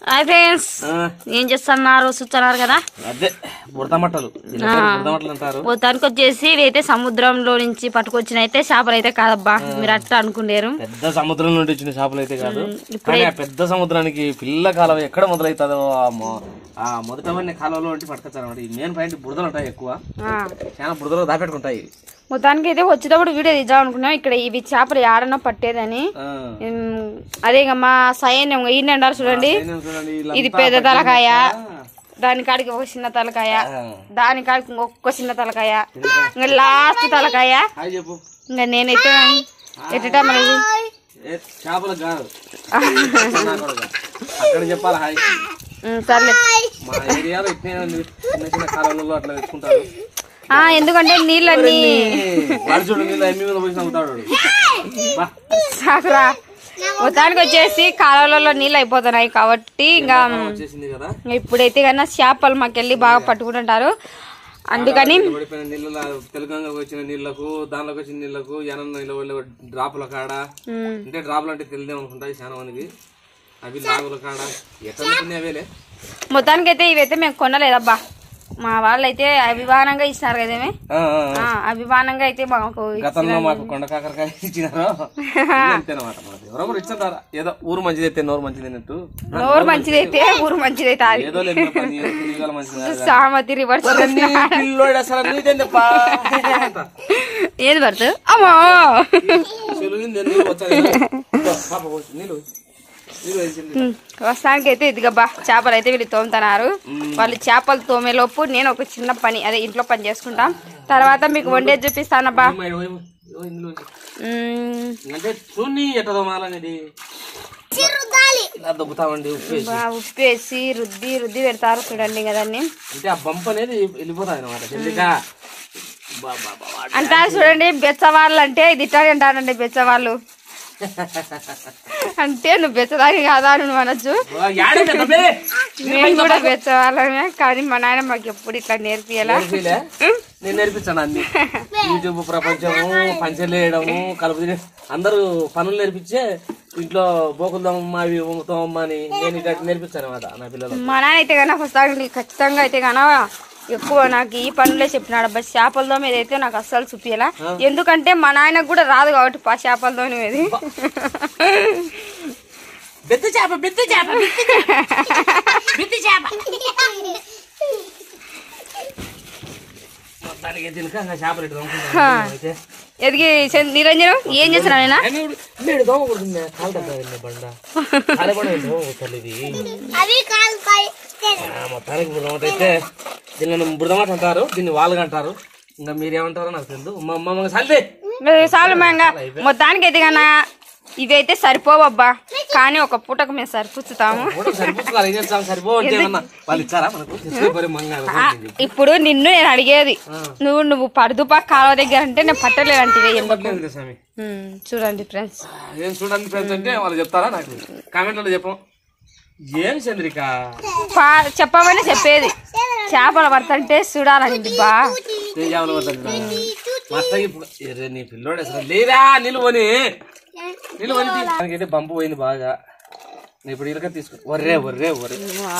Hi friends ఆ, ఏం చేస్తున్నారు చూస్తున్నారు కదా అదే బుడతమట్టలు బుడతమట్టలు అంటారు మొత్తానికి వచ్చేసి ఇవైతే సముద్రంలో నుంచి పట్టుకొచ్చిన అయితే చేపలు అయితే కాదబ్బా మీరు అట్లా అనుకునేరు పెద్ద సముద్రం నుండి వచ్చిన చేపలు అయితే కాదు కానీ ఆ పెద్ద సముద్రానికి పిల్ల కాలువ ఎక్కడ మొదలవుతుందో ఆ మొ- ఆ మొదటవన్నీ కాలువలో ఉండి పట్టుకొచ్చారు అనమాట ఈ మెయిన్ పాయింట్ బురదలు ఉంటాయి ఎక్కువ చాలా బురదలో దాపెట్టుకుంటాయి మొత్తానికి అయితే వచ్చేటప్పుడు వీడియో తీద్దాం అనుకున్నాం ఇక్కడ ఇవి చేపలు ఆడనో పట్టేదని ఆ, ఉమ్, అదే ఇంకా మా సైన్యం ఈయన అంటారు చూడండి అయినా చూడండి ఇది వీళ్ళంతా పెద్ద తలకాయ పట్టుకొని- దాని కాడికి ఒక చిన్న తలకాయ ఆ, దాని కాడికి ఇంకొక చిన్న తలకాయ ఇంకా లాస్ట్ తలకాయ హాయ్ చెప్పు ఇంకా నేనైతే ఎట్టటా మనకి ఏ, చేపలు కాదు నా కొడుకు. అక్కడ చెప్పాలి హాయ్ ఉమ్, సర్లే మా ఏరియాలో ఇట్నే ఉంది. చిన్న చిన్న కాలువలలో అట్లా తెచ్చుకుంటారు ఆ ఎందుకంటే నీళ్ళన్నీ వాడు చూడు నీళ్ళు ఎమ్మి మీద పోసి నవ్వుతాడు బా సాకురా మొత్తానికి వచ్చేసి కాలువలలో నీళ్ళు అయిపోతున్నాయి కాబట్టి ఇంకా వచ్చేసింది కదా ఇప్పుడైతే కన్నా చేపలు మాకెళ్ళి బాగా పట్టుకుంటుంటారు అందుకని పడిపోయిన నీళ్ళ తెలంగాణకు వచ్చిన నీళ్లకు దానిలోకి వచ్చిన నీళ్లకు ఎనన్న నీళ్ళ డ్రాపుల కాడ ఉమ్, అంటే డ్రాపులు అంటే తెలియదే అనుకుంటాయి చాలా మందికి అవి లాగుల కాడ ఎట్లా అవేలే మొత్తానికి అయితే ఇవైతే మేము కొనలేదబ్బా మా వాళ్ళు అయితే అభిమానంగా ఇచ్చినారు కదేమే ఆ, ఆ, ఆ. ఆ, అభిమానంగా అయితే మాకు గతంలో మాకు కొండ కాకరకాయ ఇచ్చినారు అంతేనమాట మనకి ఎవరొకరు ఇచ్చారా ఏదో ఊరు మంచిది అయితే నోరు మంచిది అన్నట్టు నోరు మంచిదైతే ఊరు మంచిదైతే అది ఏదో లేదు పని ఇవాళ మంచిది కాదు. సామతి రివర్స్ నీ పిల్లోడు అసలు నీదేందప్పా? ఏది పడుతుంది అమ్మో చెలువింది నీళ్ళు వచ్చాయి ఇదో, పాప పోసి, నీళ్ళు నీళ్ళు వేసింది ఉమ్, ప్రస్తుతానికి అయితే ఇదిగబ్బా చేపలు అయితే వీళ్ళు తోముతున్నారు వాళ్ళు చేపలు తోమే లోపు నేను ఒక చిన్న పని అదే ఇంట్లో పని చేసుకుంటాం తర్వాత మీకు వండేది చూపిస్తానబ్బా ఏమో, ఏమో, ఏమో, ఏమో, ఇందులో వేసి. ఉమ్, అంటే చూని ఎట్టదో మాలనేది ఇలా దొబ్బుతామండి ఉప్పు వేసి బా ఉప్పు వేసి రుద్ది రుద్ది పెడతారు చూడండి కదండి అంటే ఆ బంప్ అనేది వెళ్ళిపోతుంది అనమాట జల్దిగా బా బా బా వా. అంటారు చూడండి బెచ్చవాళ్ళు అంటే ఇది ఇట్లా అంటారండి బెచ్చవాళ్ళు అంటే నువ్వు బెచ్చదాని కాదా అని నువ్వు అనొచ్చు ఓ, యాడే పెద్దబ్బే? మేము కూడా బెచ్చవాళ్ళమే కానీ మా నాయన మాకు ఎప్పుడు ఇట్లా నేర్పియాలా నేర్పిలే? నేను నేర్పించాను అన్ని యూట్యూబ్ ప్రపంచము పంచలు వేయడము కలుపు తినే అందరూ పనులు నేర్పించే ఇంట్లో బోకులు తోమమ్మ అవి తోమమ్మ అని నేను ఇట్లా నేర్పించాను అనమాట నా పిల్లలు మా నాన్న అయితే కన్నా ఫస్ట్ ఖచ్చితంగా అయితే కన్నా ఎక్కువ నాకు ఈ పనులే చెప్పినాడు అబ్బా చేపలతో మీద అయితే నాకు అస్సలు చూపియలా ఎందుకంటే మా నాయనకు కూడా రాదు కాబట్టి పా చేపలతో మీద బెత్త చేప బెత్త చేప బెత్త చేప మొత్తానికి తినక ఇంకా చేపలు ఇటు తోముకుంటాను అయితే ఎదిగి చంద్- నిరంజనం ఏం చేస్తున్నావు నాయనా నేను దోమ కొడుతుంది కాలు తగ్గ బండ కాలే కూడా దోమ కొట్టాలి ఇది ఆ, మొత్తానికి బుడమాట అయితే దీన్ని బుడమాట అంటారు దీన్ని వాళ్ళగా అంటారు ఇంకా మీరేమంటారో నాకు తెలియదు మా అమ్మ సల్దే చాలు మంగా మొత్తానికి అయితే కన్నా ఇవైతే సరిపోవబ్బా కానీ ఒక పూటకు మేము సరిపుచ్చుతాము కూడా సరిపోతున్నారు ఏం చేస్తాం సరిపో అంటే ఏమన్నా వాళ్ళు ఇచ్చారా మనకు తెచ్చుకోపోయి మంగ ఆ, ఇప్పుడు నిన్ను నేను అడిగేది నువ్వు నువ్వు పడుదుపా కాలువ దగ్గర అంటే నేను పట్టలేదంటివి చెప్పట్లేదు స్వామి ఉమ్, చూడండి ఫ్రెండ్స్ ఏం చూడండి ఫ్రెండ్స్ అంటే వాళ్ళు చెప్తారా నాకు కామెంట్లో చెప్పం ఏం చంద్రిక పా- చెప్పమని చెప్పేది చేపలు పడుతుంటే చూడాలండి బా ఏం చేపలు పడుతుంది మా అత్తయ్య ఇప్పుడు ఎర్రే నీ పిల్లోడు అసలు లేరా నిలువని నిలువని దానికైతే బంపు పోయింది బాగా నేను ఇప్పుడు ఇలాగ తీసుకు ఒర్రే ఒర్రే ఒర్రే వా.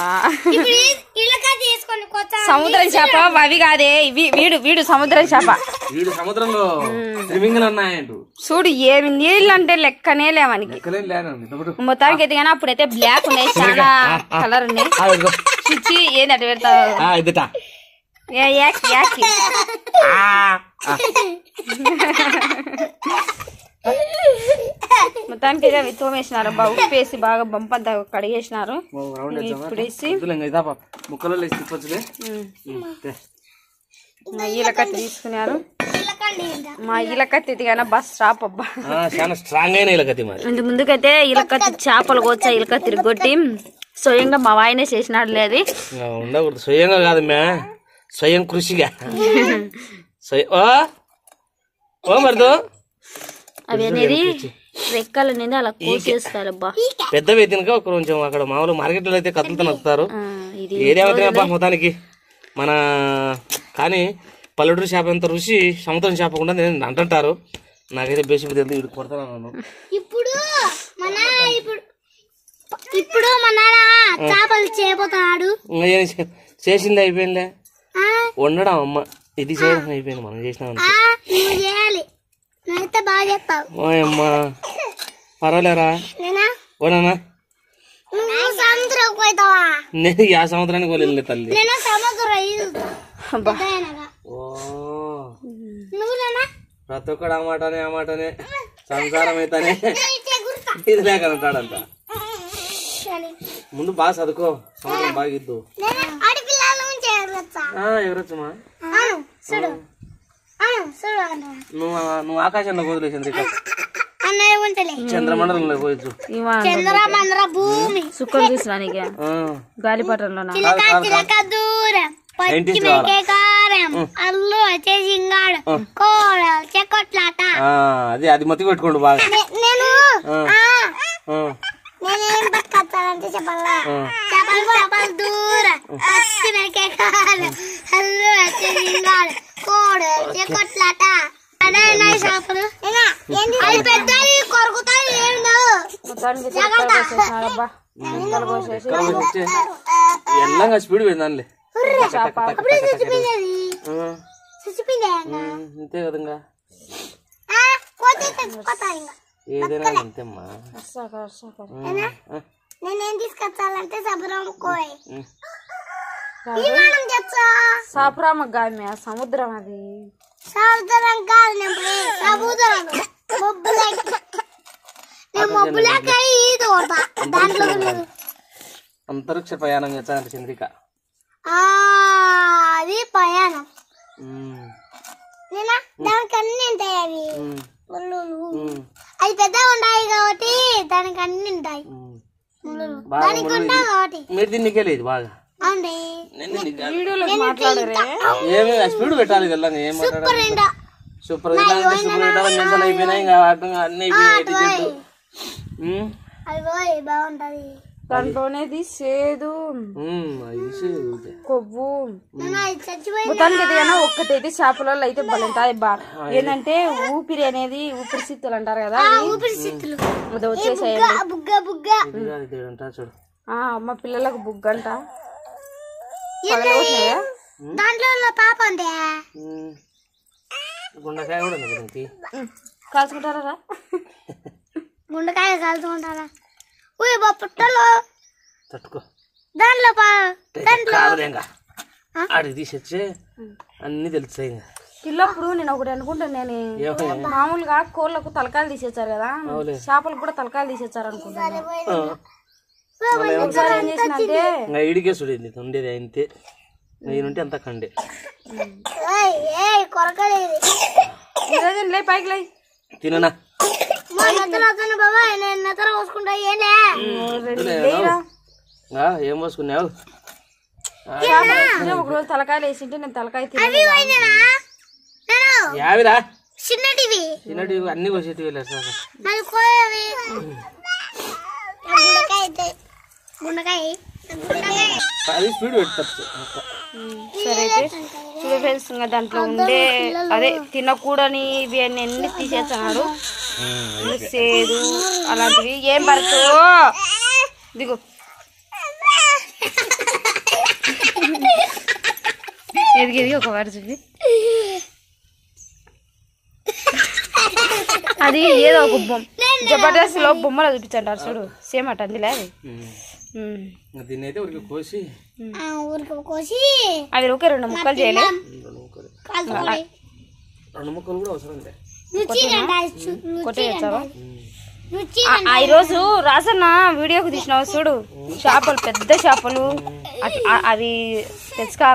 సముద్రం చేప అవి కాదే ఇవి వీడు వీడు సముద్రం చేప వీడు సముద్రంలో స్విమ్మింగ్లు ఉన్నాయంటు చూడు ఏమి నీళ్ళు అంటే లెక్కనే లేవనికి ఎక్కలేం లేనండి ఒకటి మొత్తానికి అయితే కానీ అప్పుడైతే బ్లాక్ ఉన్నాయి చాలా కలర్ ఉన్నాయి చిచ్చి ఏంది అటు పెడతావు ఇదిట ఏ, యాక్ యాక్ మొత్తానికి అయితే అవి తోమేసినారు బాగా ఉప్పు వేసి బాగా బంపంతా కడిగేసినారు ఇప్పుడు వేసి ఇదాపా ముక్కలో లేచి తిప్పొచ్చులే ఉమ్, మా ఈలకత్తి తీసుకున్నారు మా ఈలకత్తి ఇది కానీ బస్ స్టాప్ అబ్బా ఆ, చాలా స్ట్రాంగ్ అయిన ఇలాగతి మరి ఇంత ముందుకైతే ఇలకత్తి చేపలు కోచా ఇలకత్తి తిరగొట్టి స్వయంగా మా వాయినే చేసినాడు లేదు ఇంకా ఉండకూడదు స్వయంగా కాదు మే స్వయం కృషిగా స్వయం ఓ ఓ మరిదో అవి అనేది రెక్కలు అనేది అలా కోసేస్తారు అబ్బా పెద్దవి తినక ఒక కొంచెం అక్కడ మామూలు మార్కెట్లో అయితే కత్తులతో నడుపుతారు ఆ, ఇది ఏదేమవుతున్నాయబ్బా మొత్తానికి మన కానీ పల్లెటూరు చేప ఎంత రుచి సముద్రం చేప కూడా నేను అంటుంటారు నాకైతే బేసిక్ తెలియదు వీడు కొడతాను ఇప్పుడు మన ఇప్పుడు ఇప్పుడు మా నాన్న చేపలు చేయబోతున్నాడు ఇంకా ఏం చే- చేసింది అయిపోయిందిలే ఆ, వండడం అమ్మ ఇది చేయడం అయిపోయింది మనం చేసినాం ఆ, నువ్వు చేయాలి నువ్వైతే బాగా చేస్తావు ఓయమ్మా పర్వాలేరా నేనా ఓనా నువ్వు సముద్రం పోతావా నేను ఆ సంవత్సరానికి వెళ్ళలే తల్లి నేను సముద్రం ఇది అబ్బా. పెద్దయినగా. ఓ నువ్వు నేనా ప్రతి ఒక్కడు ఆ మాటనే ఆ మాటనే సంసారం అయితేనే ఇట్లా గుర్తా ఇది లేకనంటాడంట సరే. ముందు బాగా చదువుకో సంవత్సరం బాగా ఇద్దు నేను ఆడపిల్లల నుంచి ఎగరొచ్చా ఆ, ఎవరొచ్చమ్మా అవును చూడు అవును చూడు అన్న నువ్వు నువ్వు ఆకాశంలో వదిలే చంద్రిక అన్నయ్య ఉంటలే చంద్రమండలంలో పోయొచ్చు ఇవా చంద్ర మంద్ర భూమి సుక్కలు చూసినా నీకే ఆ, గాలిపటంలోనా చిలక చిలక దూరం ఏంటి పచ్చి చూడాలా? మెకే కారం అల్లు వచ్చే సింగాడు కోడ చెక్కొట్లాట ఆ, అది అది మతి పెట్టుకోండు బాగా నే- నేను ఆ. ఆ, ఆ, నేనేం పట్టుకొస్తానంటే చెప్పాలా ఆ. చేపలు చేపలు దూరం పచ్చి మెకే కారం అల్లు వచ్చే సింగాడు కోడ చెక్కొట్లాట అదే ఉన్నాయి చేపలు అది పెద్దది కొరుకుతాయి ఏందో మొత్తానికి చెక్కలు కోసేసినారబ్బా చెక్కలు కోసేసి ఇక్కడ వచ్చే ఎల్లంగా స్పీడ్ పోయింది దానిలే చేప చచ్చిపోయింది ఆ, చచ్చిపోయింది ఉమ్, అంతే కదంగా కోతే చచ్చిపోతాయి ఇంకా ఏదైనా అంతేమ్మా వర్షాక వర్షాక ఆ, నేనేం తీసుకొచ్చాలంటే సబరం కోయ్ ఉమ్. విమానం తెచ్చా సాపురామ గామి ఆ సముద్రం అది సముద్రం కాదు నేను పోయి సముద్రం మబ్బులకి నేను మబ్బులకి ఈదు కొడతా దాంట్లో లేదు. అంతరిక్ష ప్రయాణం చేస్తానంట చంద్రిక ఆ, అది ప్రయాణం ఉమ్, నేనా దానికి అన్ని ఉంటాయి అవి ఉమ్, ముళ్ళులు ఉమ్, అవి పెద్దగా ఉంటాయి కాబట్టి దానికి అన్ని ఉంటాయి ఉమ్. ముళ్ళులు బాగా దానికి ఉంటాయి కాబట్టి మీరు దీన్నికే లేదు బాగా అవునండి నేను నీకు వీడియోలో మాట్లాడరే ఏమి స్పీడ్ పెట్టాలి తెల్లంగా ఏం మాట్లాడాలి రెండో సూపర్ ఇలాంటి సూపర్ పెట్టాలి మెంటల్ అయిపోయినాయి ఇంకా వాటిని అన్ని అయిపోయినాయి టికెట్లు ఉమ్, అవి పోయి బాగుంటది దాంట్లోనేది సేదు ఉమ్, అది తీసి ఊరికే. కొవ్వు నేను అది చచ్చిపోయి మొత్తానికి అయితే అయినా ఒక్కటైతే చేపలలో అయితే బలంటాయి బా ఏంటంటే ఊపిరి అనేది ఊపిరితిత్తులు అంటారు కదా అవి ఊపిరితిత్తులు అది వచ్చేసాయండి బుగ్గ బుగ్గ ఇది కాదు ఇది అంటా చూడు ఆ, మా పిల్లలకు బుగ్గంట పగలగొట్టినాయా దాంట్లో ఉన్న పాప ఉందే ఉమ్. గుండెకాయ కూడా ఉంది దీనికి కాల్చుకుంటారా గుండెకాయ కాలుతుంటారా ఊయ్ బా పుట్టలో తట్టుకో దాంట్లో పా దాంట్లో కాదులేంగా ఆడికి తీసొచ్చే అన్ని తెలుస్తాయి ఇంకా పిల్లప్పుడు నేను ఒకటి అనుకుంటాను నేను ఏమో మామూలుగా కోళ్ళకు తలకాయలు తీసేచ్చారు కదా చేపలకు కూడా తలకాయలు తీసేచ్చారు అనుకుంటాను ఒకసారి ఏం చేసిన అంటే ఇంకా ఇడికే చూడండి ఉండేది అంతే నేనుంటే అంత కండే ఏయ్ ఏయ్ కొరకలేదు ఈరోజు లే పైకి లే తిననా మా నెత్తన వస్తాను బాబాయ్ నేను నెత్తన పోసుకుంటా ఏంలే లేరా ఆ, ఏం పోసుకున్నావు ఒక రోజు తలకాయలు వేసింటే నేను తలకాయ తిన అవి పోయినా నేను యావిరా చిన్నటివి చిన్నటి అన్ని కోసేటి వెళ్ళారు మరి కోయవి గుండెకాయ అయితే గుండెకాయ గుండెకాయ అది స్పీడ్ పెట్టచ్చు సరే అయితే చూడు ఫ్రెండ్స్ ఇంకా దాంట్లో ఉండే అదే తినకూడని ఇవి అన్ని అన్ని తీసేస్తున్నాడు సేదు అలాంటివి ఏం పరచు దిగు ఎదిగి ఎదిగి ఒక వారు చూపి అది ఏదో ఒక బొమ్మ జబర్దస్త్ లో బొమ్మలు చూపించంటారు చూడు సేమ్ అట్ అందులే అది ఉమ్. దీన్ని అయితే ఉరికి కోసి ఆ, ఊరికి కోసి అవి ఒకే రెండు ముక్కలు చేయలే రెండు ముక్కలు కాల్చుకోవాలి రెండు ముక్కలు కూడా అవసరం లే రుచి ఉండాలి, చు- రుచి కొట్టేయచ్చావా రుచి ఆ- ఆ ఈరోజు రాసన్న వీడియోకి తీసినావు చూడు చేపలు పెద్ద చేపలు అట్- ఆ- అవి తెచ్చుకాల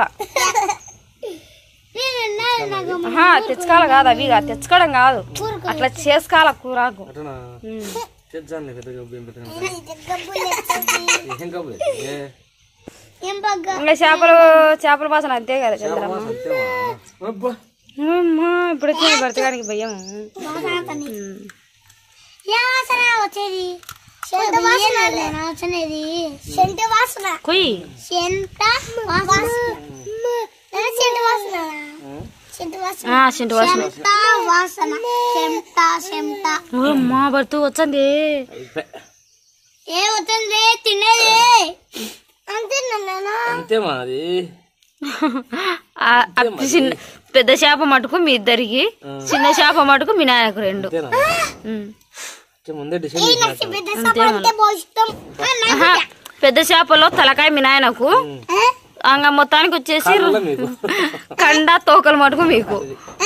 నేను ఉన్నాను నాకు ఆహా తెచ్చుకాల కాదు అవి కాదు తెచ్చుకోవడం కాదు అట్లా చేసుకోవాల కూరాకు అటనా ఉమ్. తెచ్చానులే పెద్ద గబ్బు ఏం పెద్దగా గబ్బులు ఎత్తది. ఏం గబ్బు ఏ ఏం బగ్గ ఇంకా చేపలు చేపల వాసన అంతే కదా చంద్రమ్మ అంతేమా అబ్బా అమ్మా, ఇప్పుడు వచ్చిన బ్రతకానికి భయం వాసన ఏ వాసన వచ్చేది సెంట వాసన వచ్చేది సెంట వాసన కొయ్యి సెంట వాసన ఏ సెంట వాసన సెంట వాసన ఆ, చింటు వాసన సెంట వాసన సెంట సెంట ఓ అమ్మా భర్తూ వచ్చింది అయిపోయి ఏ వస్తుంది తినేది అంతే నాన్న అంతే మాది ఆ, ఆ చిన్న పెద్ద చేప మటుకు మీ ఇద్దరికి చిన్న చేప మటుకు మీ నాయనకు రెండు అంతేనా ఉమ్. అంటే ముందే డిసైడ్ చేసినట్టు పెద్ద సభ అంటే పోషిస్తాం ఆహా, పెద్ద చేపలో తలకాయ మీ నాయనకు అంగ మొత్తానికి వచ్చేసి కాళ్ళ మీకు కండ తోకలు మటుకు మీకు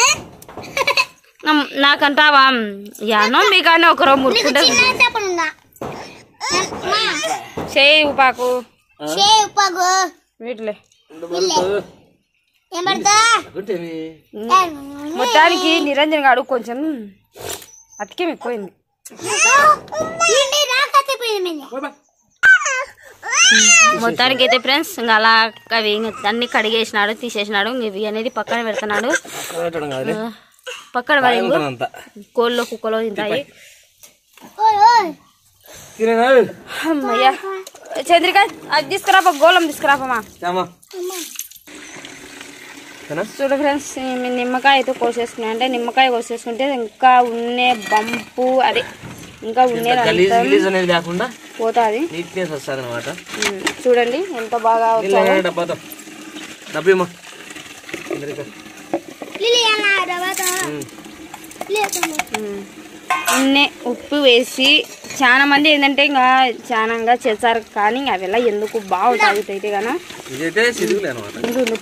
నమ్- నాకంటావా యానో మీకన్నా ఒకరో ముట్టుకుంటే చిన్న చేపలు ఉందా చేయి ఉపాకు షేవ్ పగు వీటిలే ఏం పడతా గుంటేమి మొత్తానికి నిరంజన్ గాడు కొంచెం అతికేం ఎక్కువైంది రాకపోయింది మొత్తానికి అయితే ఫ్రెండ్స్ ఇంకా అలా అవి ఇంక అన్ని కడిగేసినాడు తీసేసినాడు ఇంక ఇవి అనేది పక్కన పెడుతున్నాడు పెట్టడం కాదులే ఆ, పక్కన మరి ఇంకో అంతా కోళ్ళు కుక్కలు తింటాయి ఓయ్ ఓయ్ తినేనా అమ్మయ్యా చంద్రిక అది తీసుకురాపా గోళం తీసుకురాపమ్మా చామా ఏనా? చూడు ఫ్రెండ్స్ ఈ నిమ్మకాయ అయితే కోసేసుకున్నా అంటే నిమ్మకాయ కోసేసుకుంటే ఇంకా ఉన్నే బంపు అదే ఇంకా ఉన్నేది గలీజ్ అంతా గిలీజ్ అనేది లేకుండా పోతుంది నీట్నెస్ వస్తుంది అనమాట చూడండి ఎంత బాగా వచ్చాయో డబ్బాతో డబ్బేమో అందరికీ లిలీ అలా రవాత ఉమ్. లేదమ్మా ఉమ్. ఉన్నే ఉప్పు వేసి చాలా మంది ఏంటంటే ఇంకా చాలాగా చేస్తారు కానీ ఇంకా అವೆಲ್ಲ ఎందుకు బాగుంటుంది అయితే గాన ఇదైతే సిరుగులే అనమాట ఉండు, ఉండు.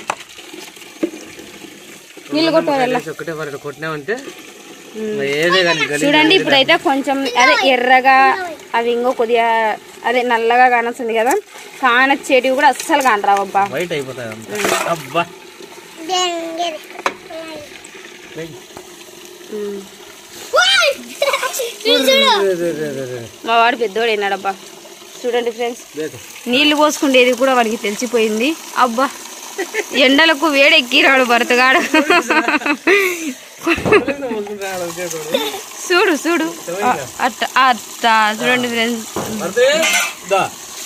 నీళ్ళు కొట్టాలి ఒకటే వారి కొట్టినామంటే ఇంకా ఏదే కానీ గలీజ్ చూడండి ఇప్పుడైతే కొంచెం అదే ఎర్రగా అవి ఇంకో కొద్దిగా అదే నల్లగా కానొస్తుంది కదా కానొచ్చేటివి కూడా అస్సలు కానరావు అబ్బా వైట్ అయిపోతాయి అంతా అబ్బా దెంగేరి వెయ్. ఉమ్. ఓయ్ చూడు రే, రే, రే, రే, రే. మా వాడు పెద్దోడు అయినాడబ్బా చూడండి ఫ్రెండ్స్ లేదు. నీళ్లు పోసుకుండేది కూడా వాడికి తెలిసిపోయింది అబ్బా ఎండలకు వేడెక్కిరాడు భరతగాడు చూడు చూడు ఆ, అట్ట అట్ట చూడండి ఫ్రెండ్స్ పడితే దా.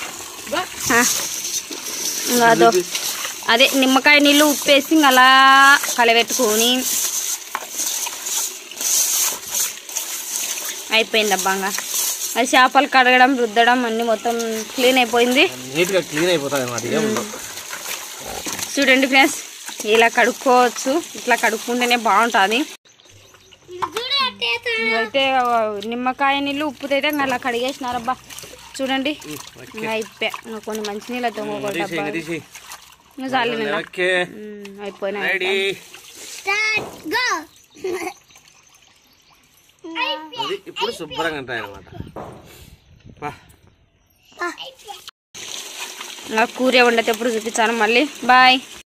ఇంకా అదో అదే నిమ్మకాయ నీళ్ళు ఉప్పేసి ఇంకా అలా కలబెట్టుకొని అయిపోయింది అబ్బా ఇంకా అది చేపలు కడగడం రుద్దడం అన్ని మొత్తం క్లీన్ అయిపోయింది నీట్ గా క్లీన్ అయిపోతుంది అనమాట ఏముండవు చూడండి ఫ్రెండ్స్ ఇలా కడుక్కోవచ్చు ఇట్లా కడుక్కుంటేనే బాగుంటుంది చూడు అట్టేస్తా అయితే ఆ, నిమ్మకాయ నీళ్ళు ఉప్పుతో అయితే ఇంకా అలా కడిగేసినారబ్బా చూడండి ఇంకా అయిపోయా ఇంకా కొన్ని మంచి నీళ్ళు తీసేయ్, తొమ్ముకుంటా ఇంకా తీసేయ్. ఇంకా చాలు ఓకే అయిపోయినాయి రెడీ స్టార్ట్ గో అది ఇప్పుడు శుభ్రంగా ఉంటాయి అనమాట ఇంకా కూర వండేటప్పుడు చూపించాను మళ్ళీ బాయ్